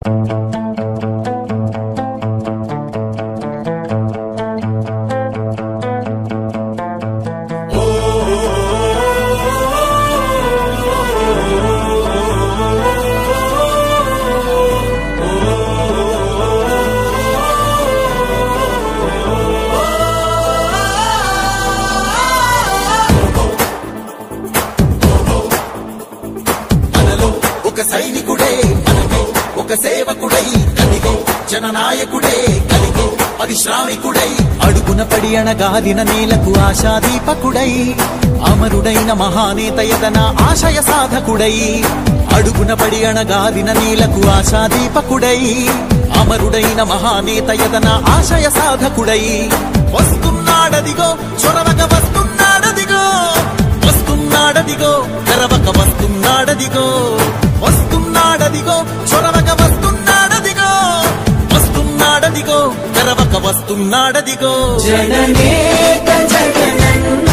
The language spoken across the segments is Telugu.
మనలో ఒక సైనికుడే మనలో ఒక సేవకుడై కలిగే జననాయకుడే కలిగే పరిశ్రామికుడై అడుగున పడి అణగాదిన నేలకు ఆశాదీపకుడై అమరుడైన మహానేత యతన ఆశయ సాధకుడై అడుగున పడి అణగాదిన నేలకు ఆశాదీపకుడై అమరుడైన మహానేత యతన ఆశయ సాధకుడై వస్తున్నాడదిగో చొరవక వస్తున్నాడదిగో వస్తున్నాడదిగో తెరవక వస్తున్నాడదిగో వస్తున్నాడదిగో చొరవక వస్తున్నాడదిగో వస్తున్నాడదిగో తెరవక వస్తున్నాడదిగో జననేత జగనన్న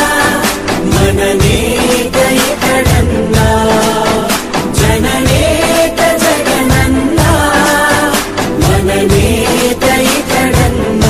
మననేత ఇతడన్న జననేత జగనన్న మననేత ఇతడన్న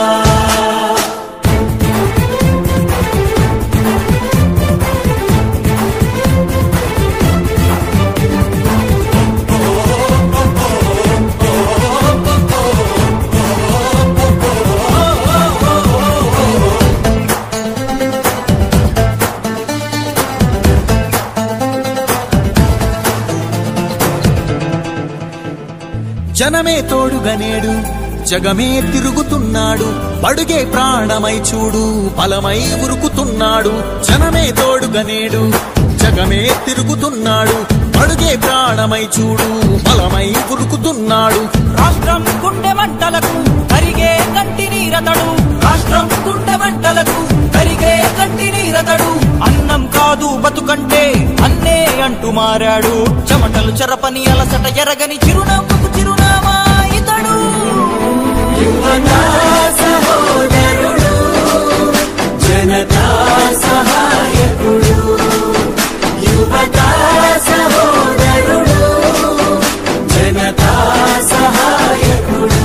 జనమే తోడుగనేడు జగమే తిరుగుతున్నాడు బడుగే ప్రాణమై చూడు బలమై ఉరుకుతున్నాడు జనమే తోడుగనేడు జగమే తిరుగుతున్నాడు బడుగే ప్రాణమై చూడు బలమై ఉరుకుతున్నాడు రాష్ట్రం గుండె మంటలకు కరిగే కంటి నీరతడు రాష్ట్రం గుండె మంటలకు కరిగే కంటి నీరతడు అన్నం కాదు బతుకంటే అన్నే అంటూ మారాడు చెమటలు చెరపని అలసట ఎరగని చిరునవ్వుకు చిరునామా ఇతడు యువతా సహోదరుడు జనతా సహాయకుడు యువతా సహోదరుడు జనతా సహాయకుడు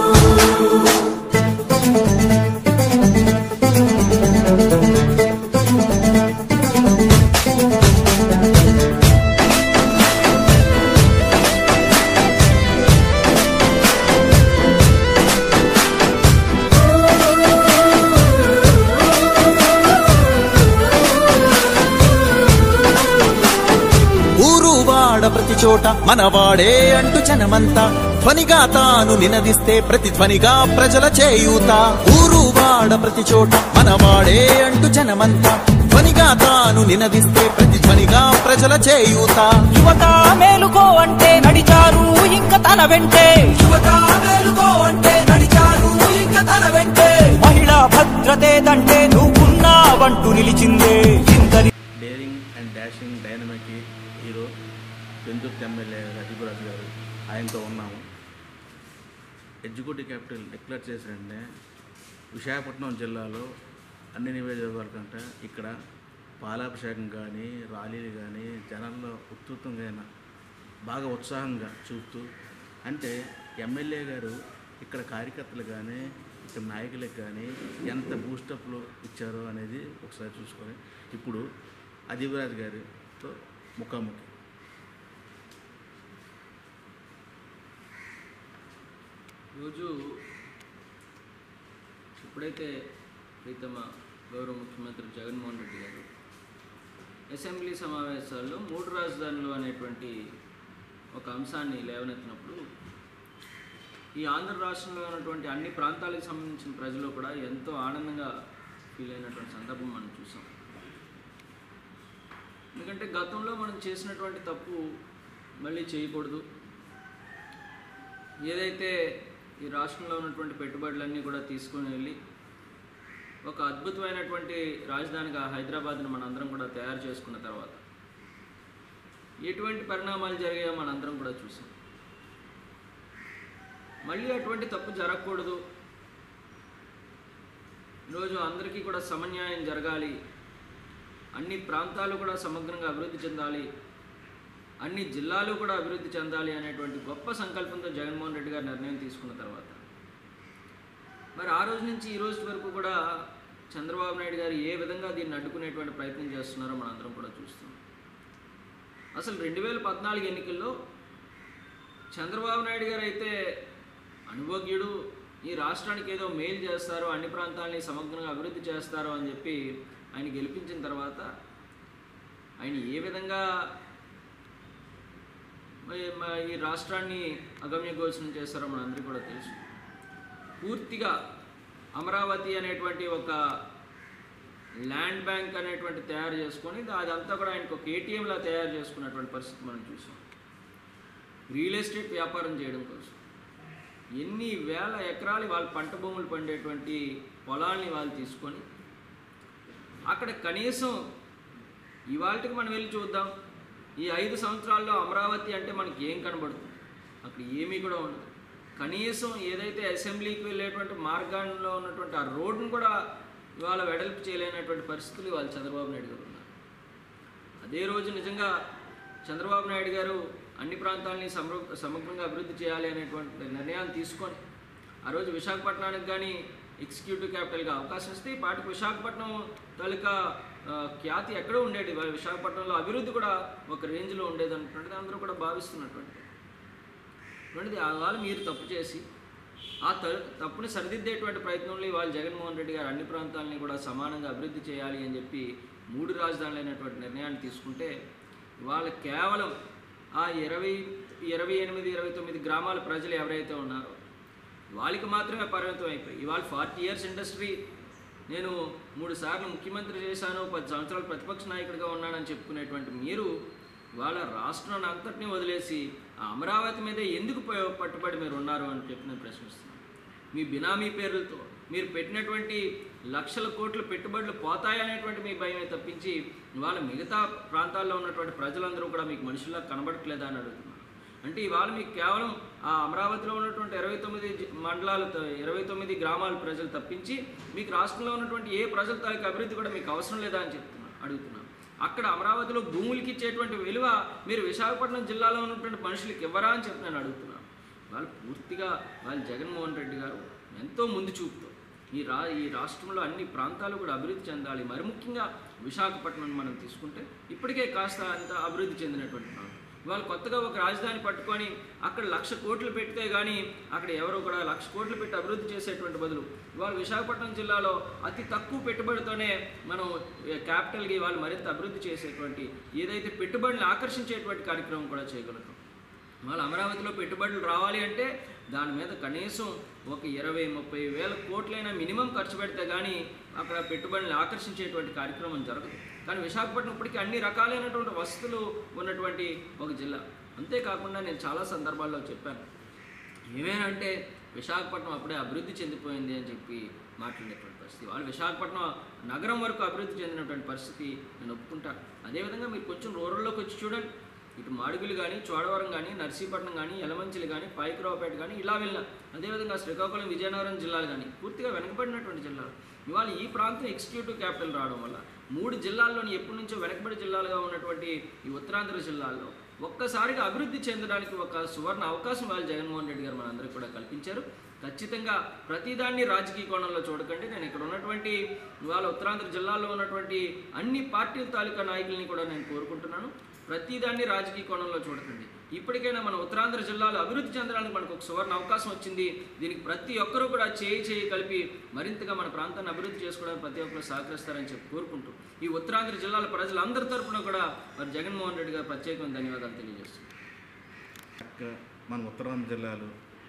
ఊరు వాడ ప్రతి చోట మనవాడే అంటూ జనమంతా ధ్వనిగా తాను నినదిస్తే ప్రతిధ్వనిగా ప్రజల చేయూత ఊరు వాడ ప్రతి చోట మనవాడే అంటూ జనమంతా ధ్వనిగా తాను నినదిస్తే ప్రతిధ్వనిగా ప్రజల చేయూత యువత మేలుకో అంటే నడిచారు ఇంక తన వెంటే యువత మేలుకో అంటే నడిచారు ఇంక తన వెంటే మహిళా భద్రతేదంటే నువ్వున్నావంటూ నిలిచిందే ఇంతరి daring and dashing dynamic hero Pendurthi MLA రజీపురాజు గారు ఆయనతో ఉన్నాము ఎగ్జిక్యూటివ్ క్యాపిటల్ డిక్లేర్ చేసిన వెంటనే విశాఖపట్నం జిల్లాలో అన్ని నియోజకవర్గాల కంటే ఇక్కడ పాలాభిషేకం కానీ ర్యాలీలు కానీ జనాల్లో ఉత్తుతంగా బాగా ఉత్సాహంగా చూపుతూ అంటే ఎమ్మెల్యే గారు ఇక్కడ కార్యకర్తలు కానీ ఇక్కడ నాయకులకు కానీ ఎంత బూస్టప్లు ఇచ్చారో అనేది ఒకసారి చూసుకొని ఇప్పుడు అజీవరాజ్ గారితో ముఖాముఖి రోజు ఎప్పుడైతే ప్రీతమ గౌరవ ముఖ్యమంత్రి జగన్మోహన్ రెడ్డి గారు అసెంబ్లీ సమావేశాల్లో మూడు రాజధానులు అనేటువంటి ఒక అంశాన్ని లేవనెత్తినప్పుడు ఈ ఆంధ్ర రాష్ట్రంలో ఉన్నటువంటి అన్ని ప్రాంతాలకు సంబంధించిన ప్రజలు కూడా ఎంతో ఆనందంగా ఫీల్ అయినటువంటి సందర్భం మనం చూసాం ఎందుకంటే గతంలో మనం చేసినటువంటి తప్పు మళ్ళీ చేయకూడదు ఏదైతే ఈ రాష్ట్రంలో ఉన్నటువంటి పెట్టుబడులన్నీ కూడా తీసుకొని వెళ్ళి ఒక అద్భుతమైనటువంటి రాజధానిగా హైదరాబాద్ను మనందరం కూడా తయారు చేసుకున్న తర్వాత ఎటువంటి పరిణామాలు జరిగాయో మనందరం కూడా చూసాం మళ్ళీ అటువంటి తప్పు జరగకూడదు ఈరోజు అందరికీ కూడా సమన్యాయం జరగాలి అన్ని ప్రాంతాలు కూడా సమగ్రంగా అభివృద్ధి చెందాలి అన్ని జిల్లాలు కూడా అభివృద్ధి చెందాలి అనేటువంటి గొప్ప సంకల్పంతో జగన్మోహన్ రెడ్డి గారు నిర్ణయం తీసుకున్న తర్వాత మరి ఆ రోజు నుంచి ఈ రోజు వరకు కూడా చంద్రబాబు నాయుడు గారు ఏ విధంగా దీన్ని అడ్డుకునేటువంటి ప్రయత్నం చేస్తున్నారో మనందరం కూడా చూస్తున్నాం అసలు రెండు వేల పద్నాలుగు ఎన్నికల్లో చంద్రబాబు నాయుడు గారు అయితే అనుభోగ్యుడు ఈ రాష్ట్రానికి ఏదో మేలు చేస్తారు అన్ని ప్రాంతాలని సమగ్రంగా అభివృద్ధి చేస్తారు అని చెప్పి ఆయన గెలిపించిన తర్వాత ఆయన ఏ విధంగా మరి మ- ఈ రాష్ట్రాన్ని అగమ్య గోచరం చేస్తారో మనందరికీ కూడా తెలుసు పూర్తిగా అమరావతి అనేటువంటి ఒక ల్యాండ్ బ్యాంక్ అనేటువంటి తయారు చేసుకొని అదంతా కూడా ఆయనకు ఒక ఏటీఎంలా తయారు చేసుకున్నటువంటి పరిస్థితి మనం చూసాం రియల్ ఎస్టేట్ వ్యాపారం చేయడం కోసం ఎన్ని వేల ఎకరాలు వాళ్ళ పంట భూములు పండేటువంటి పొలాల్ని వాళ్ళు తీసుకొని అక్కడ కనీసం ఇవాళకి మనం వెళ్ళి చూద్దాం ఈ ఐదు సంవత్సరాల్లో అమరావతి అంటే మనకి ఏం కనబడుతుంది అక్కడ ఏమీ కూడా ఉండదు కనీసం ఏదైతే అసెంబ్లీకి వెళ్ళేటువంటి మార్గాల్లో ఉన్నటువంటి ఆ రోడ్డును కూడా ఇవాళ వెడల్పు చేయలేనటువంటి పరిస్థితులు ఇవాళ చంద్రబాబు నాయుడు గారు ఉన్నారు అదే రోజు నిజంగా చంద్రబాబు నాయుడు గారు అన్ని ప్రాంతాలని సమగ్ర సమగ్రంగా అభివృద్ధి చేయాలి అనేటువంటి నిర్ణయాన్ని తీసుకొని ఆ రోజు విశాఖపట్నానికి కానీ ఎగ్జిక్యూటివ్ క్యాపిటల్గా అవకాశం ఇస్తే ఈ పాటికి విశాఖపట్నం తాలూకా ఆ, ఖ్యాతి ఎక్కడో ఉండేది వా- విశాఖపట్నంలో అభివృద్ధి కూడా ఒక రేంజ్లో ఉండేది అన్నటువంటిది అందరూ కూడా భావిస్తున్నటువంటి అటువంటిది వాళ్ళు మీరు తప్పు చేసి ఆ త తప్పుని సరిదిద్దేటువంటి ప్రయత్నంలో ఇవాళ జగన్మోహన్ రెడ్డి గారు అన్ని ప్రాంతాలని కూడా సమానంగా అభివృద్ధి చేయాలి అని చెప్పి మూడు రాజధానులైనటువంటి నిర్ణయాన్ని తీసుకుంటే ఇవాళ కేవలం ఆ ఇరవై ఇరవై ఎనిమిది ఇరవై తొమ్మిది గ్రామాల ప్రజలు ఎవరైతే ఉన్నారో వాళ్ళకి మాత్రమే పరిమితం అయిపోయి ఇవాళ ఫార్టీ ఇయర్స్ ఇండస్ట్రీ నేను మూడు సార్లు ముఖ్యమంత్రి చేశాను పది సంవత్సరాలు ప్రతిపక్ష నాయకుడిగా ఉన్నానని చెప్పుకునేటువంటి మీరు వాళ్ళ రాష్ట్రాన్ని అంతటినీ వదిలేసి ఆ అమరావతి మీద ఎందుకు ప- పట్టుబడి మీరు ఉన్నారు అని చెప్పి నేను ప్రశ్నిస్తున్నాను మీ బినామీ పేర్లతో మీరు పెట్టినటువంటి లక్షల కోట్ల పెట్టుబడులు పోతాయనేటువంటి మీ భయమే తప్పించి ఇవాళ మిగతా ప్రాంతాల్లో ఉన్నటువంటి ప్రజలందరూ కూడా మీకు మనుషుల్లా కనబడట్లేదా అని అడుగుతున్నాను అంటే ఇవాళ మీకు కేవలం ఆ అమరావతిలో ఉన్నటువంటి ఇరవై తొమ్మిది జి- మండలాలు ఇరవై తొమ్మిది గ్రామాల ప్రజలు తప్పించి మీకు రాష్ట్రంలో ఉన్నటువంటి ఏ ప్రజల తాలూకు అభివృద్ధి కూడా మీకు అవసరం లేదా అని చెప్తున్నాను అడుగుతున్నాను అక్కడ అమరావతిలో భూములకి ఇచ్చేటువంటి విలువ మీరు విశాఖపట్నం జిల్లాలో ఉన్నటువంటి మనుషులకి ఇవ్వరా అని చెప్పి నేను అడుగుతున్నాను వాళ్ళు పూర్తిగా వాళ్ళు జగన్మోహన్ రెడ్డి గారు ఎంతో ముందు చూపుతో ఈ రా ఈ రాష్ట్రంలో అన్ని ప్రాంతాలు కూడా అభివృద్ధి చెందాలి మరి ముఖ్యంగా విశాఖపట్నం మనం తీసుకుంటే ఇప్పటికే కాస్త అంత అభివృద్ధి చెందినటువంటి ప్రాంతం ఇవాళ కొత్తగా ఒక రాజధాని పట్టుకొని అక్కడ లక్ష కోట్లు పెడితే కానీ అక్కడ ఎవరు కూడా లక్ష కోట్లు పెట్టి అభివృద్ధి చేసేటువంటి బదులు ఇవాళ విశాఖపట్నం జిల్లాలో అతి తక్కువ పెట్టుబడితోనే మనం క్యాపిటల్కి ఇవాళ మరింత అభివృద్ధి చేసేటువంటి ఏదైతే పెట్టుబడిని ఆకర్షించేటువంటి కార్యక్రమం కూడా చేయగలుగుతాం మళ్ళీ అమరావతిలో పెట్టుబడులు రావాలి అంటే దాని మీద కనీసం ఒక ఇరవై ముప్పై వేల కోట్లైనా మినిమం ఖర్చు పెడితే కానీ అక్కడ పెట్టుబడులను ఆకర్షించేటువంటి కార్యక్రమం జరగదు కానీ విశాఖపట్నం ఇప్పటికీ అన్ని రకాలైనటువంటి వసతులు ఉన్నటువంటి ఒక జిల్లా అంతేకాకుండా నేను చాలా సందర్భాల్లో చెప్పాను ఏమేనంటే విశాఖపట్నం అప్పుడే అభివృద్ధి చెందిపోయింది అని చెప్పి మాట్లాడేటువంటి పరిస్థితి వాళ్ళు విశాఖపట్నం నగరం వరకు అభివృద్ధి చెందినటువంటి పరిస్థితి నేను ఒప్పుకుంటాను అదేవిధంగా మీరు కొంచెం రూరల్లోకి వచ్చి చూడండి ఇటు మాడుగులు కానీ చోడవరం కానీ నర్సీపట్నం కానీ యలమంచిలి కానీ పాయికరావుపేట కానీ ఇలా వెళ్ళిన అదేవిధంగా శ్రీకాకుళం విజయనగరం జిల్లాలు కానీ పూర్తిగా వెనకబడినటువంటి జిల్లాలు ఇవాళ ఈ ప్రాంతం ఎగ్జిక్యూటివ్ క్యాపిటల్ రావడం వల్ల మూడు జిల్లాల్లోని ఎప్పటి నుంచో వెనకబడి జిల్లాలుగా ఉన్నటువంటి ఈ ఉత్తరాంధ్ర జిల్లాల్లో ఒక్కసారిగా అభివృద్ధి చెందడానికి ఒక సువర్ణ అవకాశం వాళ్ళు జగన్మోహన్ రెడ్డి గారు మనందరికీ కూడా కల్పించారు ఖచ్చితంగా ప్రతిదాన్ని రాజకీయ కోణంలో చూడకండి నేను ఇక్కడ ఉన్నటువంటి ఇవాళ ఉత్తరాంధ్ర జిల్లాలో ఉన్నటువంటి అన్ని పార్టీల తాలూకా నాయకుల్ని కూడా నేను కోరుకుంటున్నాను ప్రతిదాన్ని రాజకీయ కోణంలో చూడకండి ఇప్పటికైనా మన ఉత్తరాంధ్ర జిల్లాలో అభివృద్ధి చెందడానికి మనకు ఒక సువర్ణ అవకాశం వచ్చింది దీనికి ప్రతి ఒక్కరూ కూడా చేయి చేయి కలిపి మరింతగా మన ప్రాంతాన్ని అభివృద్ధి చేసుకోవడానికి ప్రతి ఒక్కరు సహకరిస్తారని చెప్పి కోరుకుంటూ ఈ ఉత్తరాంధ్ర జిల్లాల ప్రజలందరి తరపున కూడా మరి జగన్మోహన్ రెడ్డి గారు ప్రత్యేకమైన ధన్యవాదాలు తెలియజేస్తున్నాను చక్కగా మన ఉత్తరాంధ్ర జిల్లాలు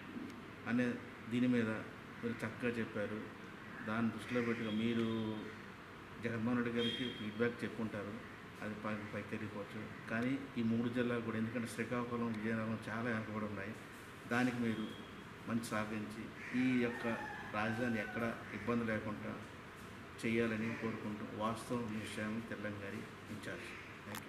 అనే దీని మీద మీరు చక్కగా చెప్పారు దాన్ని దృష్టిలో పెట్టుగా మీరు జగన్మోహన్ రెడ్డి గారికి ఫీడ్బ్యాక్ చెప్పుంటారు అది పై పైకి తెలియకపోవచ్చు కానీ ఈ మూడు జిల్లాలు కూడా ఎందుకంటే శ్రీకాకుళం విజయనగరం చాలా వెనకబడి ఉన్నాయి దానికి మీరు మంచి సహకరించి ఈ యొక్క రాజధాని ఎక్కడ ఇబ్బంది లేకుండా చేయాలని కోరుకుంటూ వాస్తవం ఈ విషయాన్ని తెల్లం గారి ఇన్ఛార్జ్ థ్యాంక్ యూ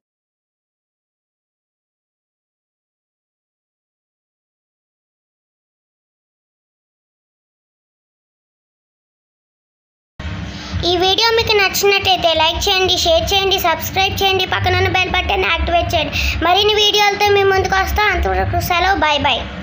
ఈ వీడియో మీకు నచ్చినట్టయితే లైక్ చేయండి షేర్ చేయండి సబ్స్క్రైబ్ చేయండి పక్కన ఉన్న బెల్ బటన్ యాక్టివేట్ చేయండి మరిన్ని వీడియోలతో మీ ముందుకు వస్తాం అంతవరకు సెలవు బాయ్ బాయ్